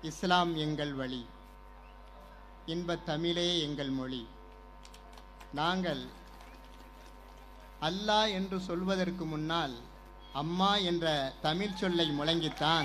இஸ்லாம் எங்கள் வழி இன்பத் தமிழே எங்கள் மொழி நாங்கள் அல்லாஹ் என்று சொல்வதற்கு முன்னால் அம்மா என்ற தமிழ் சொல்லை முழங்கித்தான்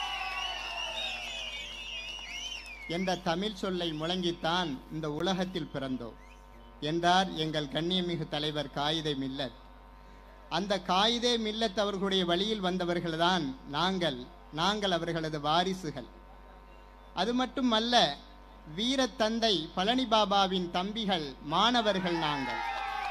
என்ற தமிழ் சொல்லை முழங்கித்தான் இந்த உலகத்தில் பிறந்தோம் என்றார் எங்கள் கண்ணியமிகு தலைவர் காயிதே மில்லத் அந்த காயிதே மில்லத் அவர்களுடைய வழியில் வந்தவர்கள்தான் நாங்கள் நாங்கள் அவர்களது வாரிசுகள் அது மட்டுமல்ல வீரத்தந்தை பழனி பாபாவின் தம்பிகள் மாணவர்கள் நாங்கள்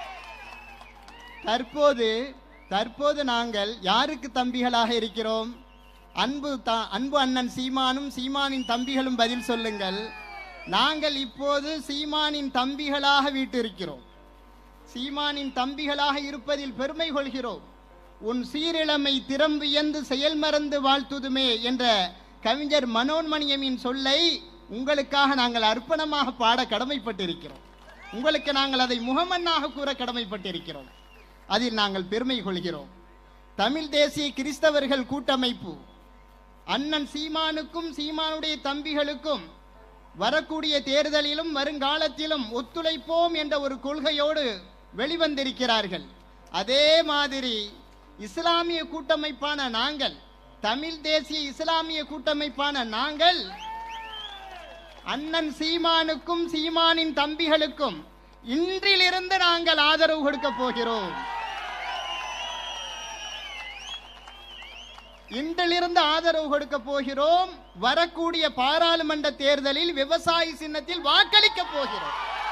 தற்போது தற்போது நாங்கள் யாருக்கு தம்பிகளாக இருக்கிறோம் அன்பு த அன்பு அண்ணன் சீமானும் சீமானின் தம்பிகளும் பதில் சொல்லுங்கள் நாங்கள் இப்போது சீமானின் தம்பிகளாக வீட்டிருக்கிறோம் சீமானின் தம்பிகளாக இருப்பதில் பெருமை கொள்கிறோம் உன் சீரிழமை திறம் வியந்து செயல் மறந்து வாழ்த்துதுமே என்ற கவிஞர் மனோன்மணியமின் சொல்லை உங்களுக்காக நாங்கள் அர்ப்பணமாக பாட கடமைப்பட்டிருக்கிறோம் உங்களுக்கு நாங்கள் அதை முகமன்னாக கூற கடமைப்பட்டிருக்கிறோம் அதில் நாங்கள் பெருமை கொள்கிறோம் தமிழ் தேசிய கிறிஸ்தவர்கள் கூட்டமைப்பு அண்ணன் சீமானுக்கும் சீமானுடைய தம்பிகளுக்கும் வரக்கூடிய தேர்தலிலும் வருங்காலத்திலும் ஒத்துழைப்போம் என்ற ஒரு கொள்கையோடு வெளிவந்திருக்கிறார்கள் அதே மாதிரி இஸ்லாமிய கூட்டமைப்பான நாங்கள் தமிழ் தேசிய இஸ்லாமிய கூட்டமைப்பான நாங்கள் அண்ணன் சீமானுக்கும் சீமானின் தம்பிகளுக்கும் இன்றிலிருந்து நாங்கள் ஆதரவு கொடுக்க போகிறோம் இன்றிலிருந்து ஆதரவு கொடுக்க போகிறோம் வரக்கூடிய பாராளுமன்ற தேர்தலில் விவசாய சின்னத்தில் வாக்களிக்க போகிறோம்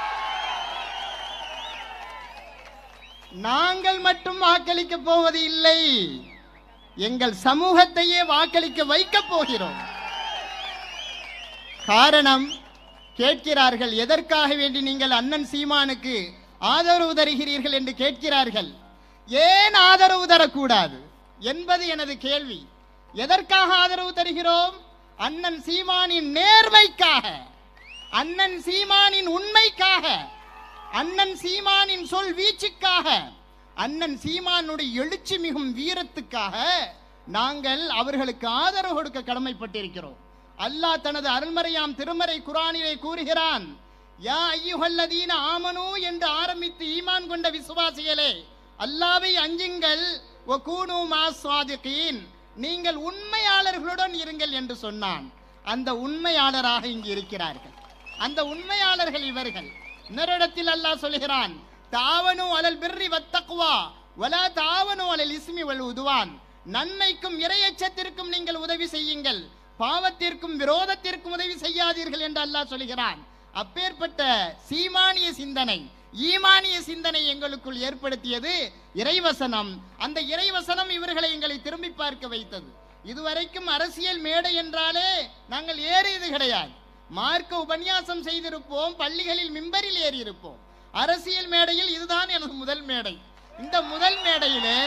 நாங்கள் மட்டும் வாக்களிக்க போவது இல்லை எங்கள் சமூகத்தையே வாக்களிக்க வைக்க போகிறோம் காரணம் கேட்கிறார்கள் எதற்காக வேண்டி நீங்கள் அண்ணன் சீமானுக்கு ஆதரவு தருகிறீர்கள் என்று கேட்கிறார்கள் ஏன் ஆதரவு தரக்கூடாது என்பது எனது கேள்வி எதற்காக ஆதரவு தருகிறோம் அண்ணன் சீமானின் நேர்மைக்காக அண்ணன் சீமானின் உண்மைக்காக அண்ணன் சீமானின் சொல் வீச்சுக்காக அண்ணன் சீமானுடைய எழுச்சி மிகும் வீரத்துக்காக நாங்கள் அவர்களுக்கு ஆதரவு கொடுக்க கடமைப்பட்டிருக்கிறோம் அல்லாஹ் தனது அருள்மறையாம் திருமறை குரானிலே கூறுகிறான் யா ஐயுகல்லதீன ஆமனு என்று ஆரம்பித்து ஈமான் கொண்ட விசுவாசிகளே அல்லாவை அஞ்சுங்கள் ஒகூனு மாஸ்வாதிகீன் நீங்கள் உண்மையாளர்களுடன் இருங்கள் என்று சொன்னான் அந்த உண்மையாளராக இங்கு இருக்கிறார்கள் அந்த உண்மையாளர்கள் இவர்கள் இன்னொரு இடத்தில் அல்லாஹ் சொல்கிறான் தாவனு அலல் பிர்ரி வத்தக்குவா வலா தாவனு அலல் இஸ்மி வல் உதுவான் நன்மைக்கும் இரையச்சத்திற்கும் நீங்கள் உதவி செய்யுங்கள் பாவத்திற்கும் விரோதத்திற்கும் உதவி செய்யாதீர்கள் என்று அல்லாஹ் சொல்கிறான் அப்பேற்பட்ட சீமானிய சிந்தனை ஈமானிய சிந்தனை எங்களுக்குள் ஏற்படுத்தியது இறைவசனம் அந்த இறைவசனம் இவர்களை எங்களை திரும்பி பார்க்க வைத்தது இதுவரைக்கும் அரசியல் மேடை என்றாலே நாங்கள் ஏறியது கிடையாது மார்க்க உபன்யாசம் செய்திருப்போம் பள்ளிகளில் மிம்பரில் ஏறி இருப்போம் அரசியல் மேடையில் இதுதான் எனது முதல் மேடை இந்த முதல் மேடையிலே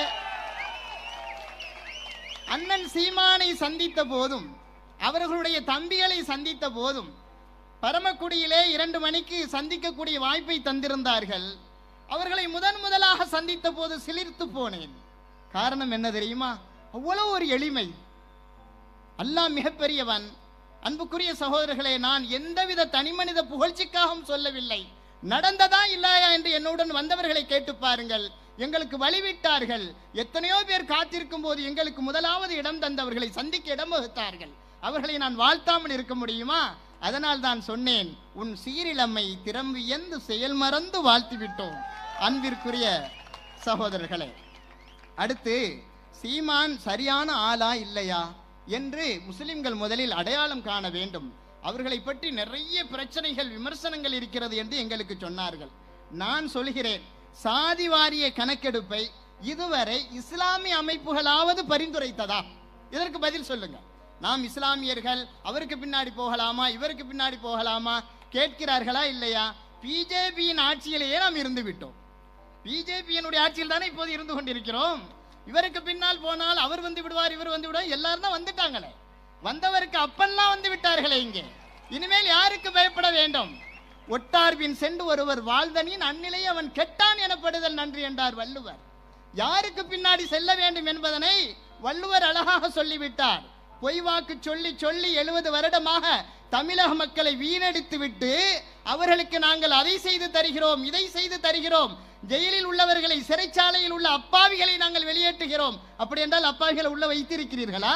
அண்ணன் சீமானை சந்தித்த போதும் அவர்களுடைய தம்பிகளை சந்தித்த போதும் பரமக்குடியிலே இரண்டு மணிக்கு சந்திக்கக்கூடிய வாய்ப்பை தந்திருந்தார்கள் அவர்களை முதன் முதலாக சந்தித்த போது சிலிர்த்து போனேன் காரணம் என்ன தெரியுமா அவ்வளவு ஒரு எளிமை அல்லாஹ் மிகப்பெரியவன் அன்புக்குரிய சகோதரர்களே நான் எந்தவித தனிமனித புகழ்ச்சிக்காகவும் சொல்லவில்லை நடந்ததா இல்லையா என்று என்னுடன் வந்தவர்களை கேட்டு பாருங்கள் எங்களுக்கு வழிவிட்டார்கள் எத்தனையோ பேர் காத்திருக்கும் போது எங்களுக்கு முதலாவது இடம் தந்தவர்களை சந்திக்க இடம் வகுத்தார்கள் அவர்களை நான் வாழ்த்தாமல் இருக்க முடியுமா அதனால் தான் சொன்னேன் உன் சீரிழமை திறம்பியந்து செயல் மறந்து வாழ்த்து விட்டோம் அன்பிற்குரிய சகோதரர்களே அடுத்து சீமான் சரியான ஆளா இல்லையா என்று முஸ்லிம்கள் முதலில் அடையாளம் காண வேண்டும் அவர்களை பற்றி நிறைய பிரச்சனைகள் விமர்சனங்கள் இருக்கிறது என்று எங்களுக்கு சொன்னார்கள் நான் சொல்கிறேன் சாதி வாரிய கணக்கெடுப்பை இதுவரை இஸ்லாமிய அமைப்புகளாவது பரிந்துரைத்ததா இதற்கு பதில் சொல்லுங்க நாம் இஸ்லாமியர்கள் அவருக்கு பின்னாடி போகலாமா இவருக்கு பின்னாடி போகலாமா கேட்கிறார்களா இல்லையா பிஜேபியின் ஆட்சியிலேயே நாம் இருந்து விட்டோம் பிஜேபியினுடைய ஆட்சியில் தானே இப்போது இருந்து கொண்டிருக்கிறோம் இவருக்கு பின்னால் போனால் அவர் வந்து விடுவார் இவர் வந்து விடுவார் எல்லாரும் தான் வந்துட்டாங்களே வந்தவருக்கு அப்பெல்லாம் வந்து விட்டார்களே இங்கே இனிமேல் யாருக்கு பயப்பட வேண்டும் ஒட்டார்பின் சென்று ஒருவர் வாழ்தனின் அந்நிலை அவன் கெட்டான் எனப்படுதல் நன்றி என்றார் வள்ளுவர் யாருக்கு பின்னாடி செல்ல வேண்டும் என்பதனை வள்ளுவர் அழகாக சொல்லிவிட்டார் பொய் வாக்கு சொல்லி சொல்லி எழுபது வருடமாக தமிழக மக்களை வீணடித்து விட்டு அவர்களுக்கு நாங்கள் அதை செய்து தருகிறோம் இதை செய்து தருகிறோம் ஜெயிலில் உள்ளவர்களை சிறைச்சாலையில் உள்ள அப்பாவிகளை நாங்கள் வெளியேற்றுகிறோம் அப்படி என்றால் அப்பாவிகளை உள்ள வைத்திருக்கிறீர்களா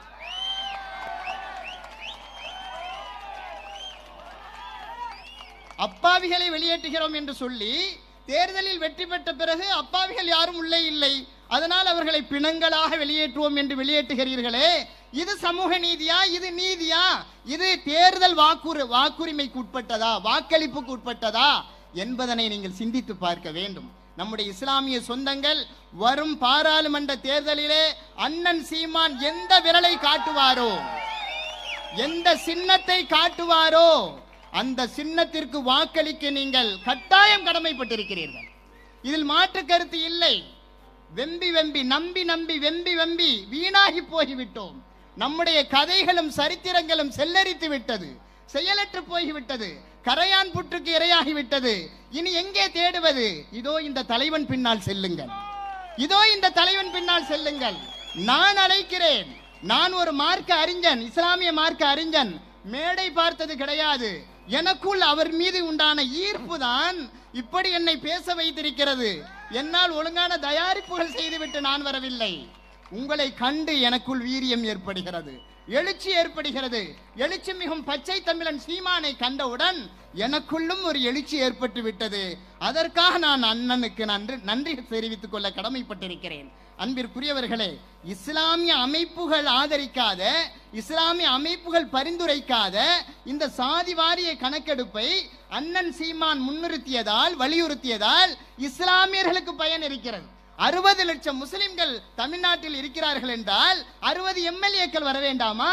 அப்பாவிகளை வெளியேற்றுகிறோம் என்று சொல்லி தேர்தலில் வெற்றி பெற்ற பிறகு அப்பாவிகள் யாரும் உள்ளே இல்லை அதனால் அவர்களை பிணங்களாக வெளியேற்றுவோம் என்று வெளியேற்றுகிறீர்களே இது சமூக நீதியா இது நீதியா இது தேர்தல் வாக்குறு வாக்குரிமைக்கு உட்பட்டதா வாக்களிப்புக்கு உட்பட்டதா என்பதனை நீங்கள் சிந்தித்து பார்க்க வேண்டும் நம்முடைய இஸ்லாமிய சொந்தங்கள் வரும் பாராளுமன்ற தேர்தலிலே அண்ணன் சீமான் எந்த விரலை காட்டுவாரோ எந்த சின்னத்தை காட்டுவாரோ அந்த சின்னத்திற்கு வாக்களிக்க நீங்கள் கட்டாயம் கடமைப்பட்டிருக்கிறீர்கள் இதில் மாற்று கருத்து இல்லை வெம்பி வெம்பி நம்பி நம்பி வெம்பி வெம்பி வீணாகி போய்விட்டோம் நம்முடைய கதைகளும் சரித்திரங்களும் செல்லரித்து விட்டது செயலற்று போய்விட்டது கரையான் புற்றுக்கு இரையாகி விட்டது இனி எங்கே தேடுவது இதோ இந்த தலைவன் பின்னால் செல்லுங்கள் இதோ இந்த தலைவன் பின்னால் செல்லுங்கள் நான் அழைக்கிறேன் நான் ஒரு மார்க்க அறிஞன் இஸ்லாமிய மார்க்க அறிஞன் மேடை பார்த்தது கிடையாது எனக்குள் அவர் மீது உண்டான ஈர்ப்பு தான் இப்படி என்னை பேச வைத்திருக்கிறது என்னால் ஒழுங்கான தயாரிப்புகள் செய்துவிட்டு நான் வரவில்லை உங்களை கண்டு எனக்குள் வீரியம் ஏற்படுகிறது எழுச்சி ஏற்படுகிறது எழுச்சி மிகும் பச்சை தமிழன் சீமானை கண்டவுடன் எனக்குள்ளும் ஒரு எழுச்சி ஏற்பட்டு விட்டது அதற்காக நான் அண்ணனுக்கு நன்றி நன்றி தெரிவித்துக் கொள்ள கடமைப்பட்டிருக்கிறேன் அன்பிற்குரியவர்களே இஸ்லாமிய அமைப்புகள் ஆதரிக்காத இஸ்லாமிய அமைப்புகள் பரிந்துரைக்காத இந்த சாதி வாரிய கணக்கெடுப்பை அண்ணன் சீமான் முன்னிறுத்தியதால் வலியுறுத்தியதால் இஸ்லாமியர்களுக்கு பயன் இருக்கிறது அறுபது லட்சம் முஸ்லிம்கள் தமிழ்நாட்டில் இருக்கிறார்கள் என்றால் அறுபது எம்எல்ஏக்கள் வர வேண்டாமா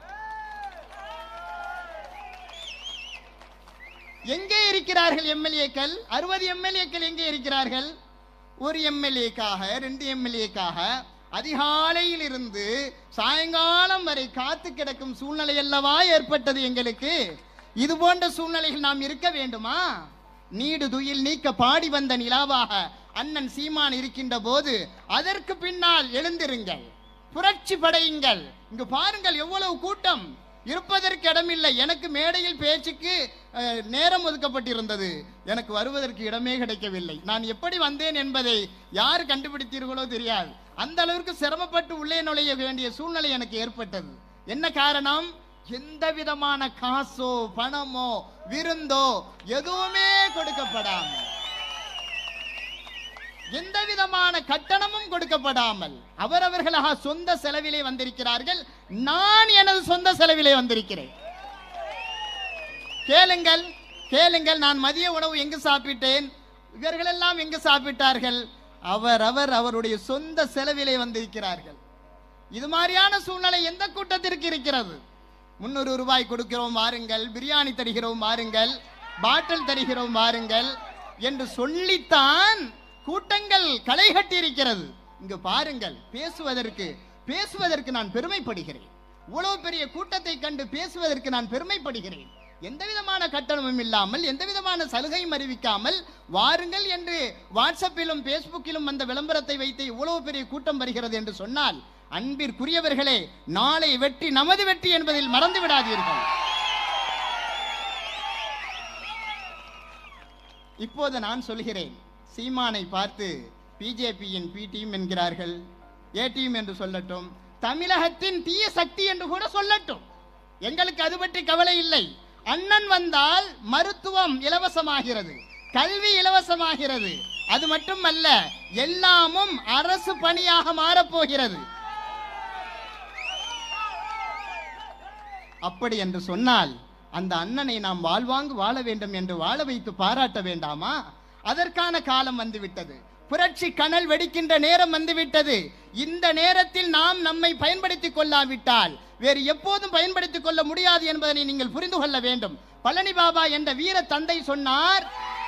எங்கே இருக்கிறார்கள் எம்எல்ஏக்கள் அறுபது எம்எல்ஏக்கள் எங்கே இருக்கிறார்கள் ஒரு எம்எல்ஏக்காக ரெண்டு எம்எல்ஏக்காக அதிகாலையில் இருந்து சாயங்காலம் வரை காத்து கிடக்கும் சூழ்நிலை அல்லவா ஏற்பட்டது எங்களுக்கு இது போன்ற சூழ்நிலைகள் நாம் இருக்க வேண்டுமா நீடு துயில் நீக்க பாடி வந்த நிலாவாக அண்ணன் சீமான் இருக்கின்ற போது அதற்கு பின்னால் எழுந்திருங்கள் புரட்சி படையுங்கள் இங்கு பாருங்கள் எவ்வளவு கூட்டம் இருப்பதற்கு இடமில்லை எனக்கு மேடையில் பேச்சுக்கு அஹ், நேரம் ஒதுக்கப்பட்டிருந்தது எனக்கு வருவதற்கு இடமே கிடைக்கவில்லை நான் எப்படி வந்தேன் என்பதை யார் கண்டுபிடித்தீர்களோ தெரியாது அந்த அளவிற்கு சிரமப்பட்டு உள்ளே நுழைய வேண்டிய சூழ்நிலை எனக்கு ஏற்பட்டது என்ன காரணம் எந்த விதமான காசோ பணமோ விருந்தோ எதுவுமே கொடுக்கப்படாமல் எந்த விதமான கட்டணமும் கொடுக்கப்படாமல் அவரவர்களாக சொந்த செலவிலே வந்திருக்கிறார்கள் நான் எனது சொந்த செலவிலே வந்திருக்கிறேன் கேளுங்கள் கேளுங்கள் நான் மதிய உணவு எங்கு சாப்பிட்டேன் இவர்களெல்லாம் எங்கு சாப்பிட்டார்கள் அவரவர் அவருடைய சொந்த செலவிலே வந்திருக்கிறார்கள் இது மாதிரியான சூழ்நிலை எந்த கூட்டத்திற்கு இருக்கிறது முன்னூறு ரூபாய் கொடுக்கிறோம் வாருங்கள் பிரியாணி தருகிறோம் வாருங்கள் பாட்டில் தருகிறோம் வாருங்கள் என்று சொல்லித்தான் கூட்டங்கள் களை கட்டி இருக்கிறது இங்கு பாருங்கள் பேசுவதற்கு பேசுவதற்கு நான் பெருமைப்படுகிறேன் இவ்வளவு பெரிய கூட்டத்தை கண்டு பேசுவதற்கு நான் பெருமைப்படுகிறேன் எந்த விதமான கட்டணமும் இல்லாமல் எந்த விதமான சலுகையும் அறிவிக்காமல் வாருங்கள் என்று வாட்ஸ்அப்பிலும் பேஸ்புக்கிலும் வந்த விளம்பரத்தை வைத்து இவ்வளவு பெரிய கூட்டம் வருகிறது என்று சொன்னால் அன்பிற்குரியவர்களே நாளை வெற்றி நமது வெற்றி என்பதில் மறந்து விடாதீர்கள் இப்போது நான் சொல்கிறேன் சீமானை பார்த்து பிஜேபியின் பி டீம் என்கிறார்கள் ஏ டீம் என்று சொல்லட்டும் தமிழகத்தின் தீய சக்தி என்று கூட சொல்லட்டும் எங்களுக்கு அது பற்றி கவலை இல்லை அண்ணன் வந்தால் மருத்துவம் இலவசமாகிறது கல்வி இலவசமாகிறது அது மட்டுமல்ல எல்லாமும் அரசு பணியாக மாறப்போகிறது அப்படி என்று சொன்னால் அந்த அண்ணனை நாம் வாழ்வாங்கு வாழ வேண்டும் என்று வாழ வைத்து பாராட்ட வேண்டாமா அதற்கான காலம் வந்துவிட்டது புரட்சி கனல் வெடிக்கின்ற நேரம் வந்துவிட்டது இந்த நேரத்தில் நாம் நம்மை பயன்படுத்திக் கொள்ளாவிட்டால் வேறு எப்போதும் பயன்படுத்திக் கொள்ள முடியாது என்பதனை நீங்கள் புரிந்து கொள்ள வேண்டும் பழனி பாபா என்ற வீர தந்தை சொன்னார்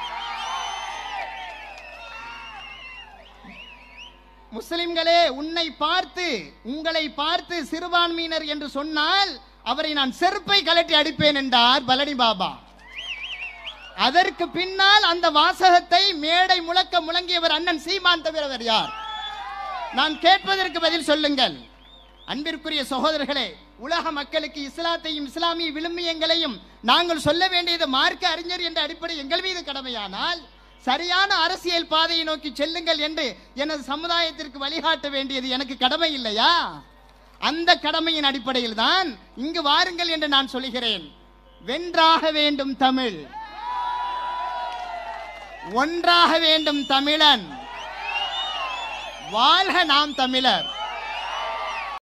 முஸ்லிம்களே உன்னை பார்த்து உங்களை பார்த்து சிறுபான்மையினர் என்று சொன்னால் அவரை நான் செருப்பை கலட்டி அடிப்பேன் என்றார் பழனி பாபா அதற்கு பின்னால் அந்த வாசகத்தை மேடை முழக்க முழங்கியவர் அண்ணன் சீமான் தவிர வேறு யார் நான் கேட்பதற்கு பதில் சொல்லுங்கள் அன்பிற்குரிய சகோதரர்களே உலக மக்களுக்கு இஸ்லாத்தையும் இஸ்லாமிய விழுமியங்களையும் நாங்கள் சொல்ல வேண்டியது மார்க்க அறிஞர் என்ற அடிப்படை எங்கள் மீது கடமையானால் சரியான அரசியல் பாதையை நோக்கி செல்லுங்கள் என்று எனது சமுதாயத்திற்கு வழிகாட்ட வேண்டியது எனக்கு கடமை இல்லையா அந்த கடமையின் அடிப்படையில் தான் இங்கு வாருங்கள் என்று நான் சொல்கிறேன் வென்றாக வேண்டும் தமிழ் ஒன்றாக வேண்டும் தமிழன் வாழ்க நாம் தமிழர்